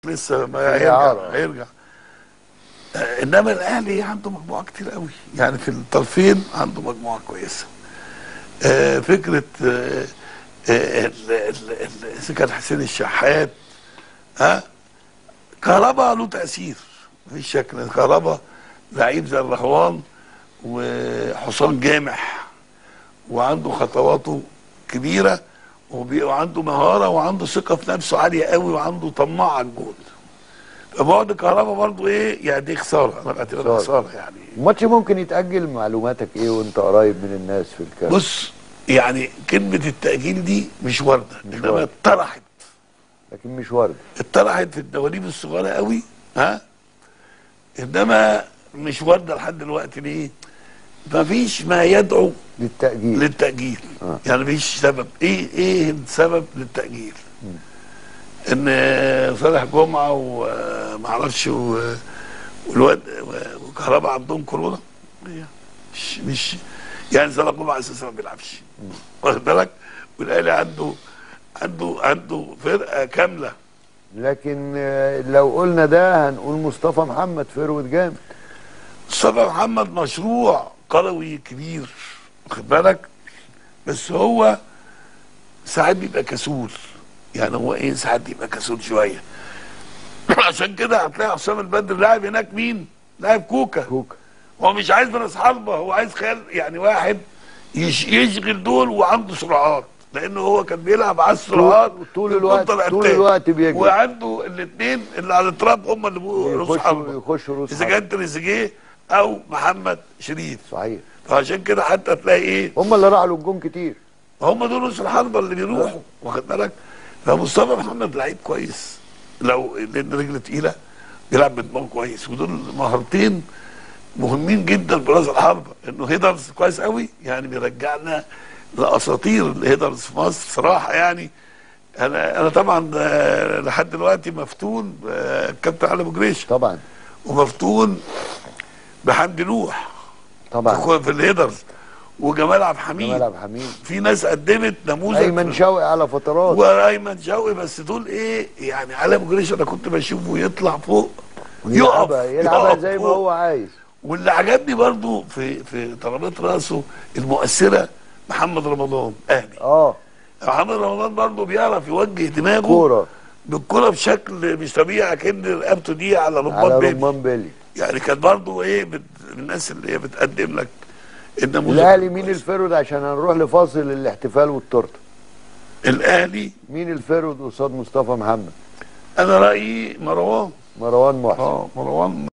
لسه ما في هيرجع الإعارة. هيرجع آه، انما الاهلي عنده مجموعه كتير قوي يعني في الطرفين عنده مجموعه كويسه آه، فكره آه، آه، ال- ال- ال- اذا كان حسين الشحات ها كهربا له تاثير مفيش شك ان كهربا لعيب زي الرهوان وحسام جامح وعنده خطواته كبيره وبي- وعنده مهاره وعنده ثقه في نفسه عاليه قوي وعنده طماع على الجول فبعد كهربا برضه ايه يعني دي خساره انا بعتبرها خسارة. خساره يعني الماتش ممكن يتأجل معلوماتك ايه وانت قريب من الناس في الكاس بص يعني كلمه التاجيل دي مش وارده مش انما واردة. اتطرحت لكن مش وارد اتطرحت في الدواليب الصغيره قوي ها انما مش وارده لحد دلوقتي ليه؟ مفيش ما يدعو للتأجيل للتأجيل آه. يعني مفيش سبب ايه ايه السبب للتأجيل ان صالح جمعة ومعرفش و- والواد وكهربا عندهم كورونا هي مش مش يعني صالح جمعة اساسا ما بيلعبش واخد بالك والاهلي عنده عنده عنده فرقة كاملة لكن آه، لو قلنا ده هنقول مصطفى محمد فروت جامد مصطفى محمد مشروع قروي كبير واخد بالك بس هو ساعات بيبقى كسول يعني هو ايه ساعات بيبقى كسول شويه عشان كده هتلاقي حسام البدر لاعب هناك مين؟ لاعب كوكا كوكا هو مش عايز راس حربه هو عايز خيال يعني واحد يش يشغل دول وعنده سرعات لانه هو كان بيلعب على السرعات طول- طول في الوقت- الكونتر طول أتاك. الوقت بيجري. وعنده الاثنين اللي على التراب هم اللي بيبقوا راس يخشوا حربه يخشوا روس اذا حربة. كان تريزيجيه او محمد شريف صحيح فعشان كده حتى تلاقي ايه هم اللي راحوا للجون كتير هم دول رؤوس الحربه اللي بيروحوا واخد بالك فمصطفى محمد لعيب كويس لو لان رجله تقيله بيلعب بدماغه كويس ودول مهارتين مهمين جدا براس الحربه انه هيدرز كويس قوي يعني بيرجعنا لاساطير الهيدرز في مصر صراحه يعني انا انا طبعا آه، لحد دلوقتي مفتون آه، كابتن علي ابو جريشه طبعا ومفتون بحمدي نوح طبعا في الهيدرز وجمال عبد الحميد جمال عبد الحميد في ناس قدمت نموذج ايمن شوقي على فترات وايمن شوقي بس دول ايه يعني علي ابو جريش انا كنت بشوفه يطلع فوق يقف يلعبها يلعبها يقف زي ما فوق. هو عايز واللي عجبني برضو في في ضربات راسه المؤثره محمد رمضان اهلي اه محمد رمضان برضو بيعرف يوجه دماغه كوره بالكرة بشكل مش طبيعي كأن رقبته دي على على رمان بيبي رمان بيلي يعني كان برضو ايه بت... من الناس اللي هي بتقدم لك النموذج الاهلي مين الكويس. الفرود عشان هنروح لفاصل الاحتفال والتورته الاهلي مين الفرود قصاد مصطفى محمد انا رايي مروان مروان محسن اه مروان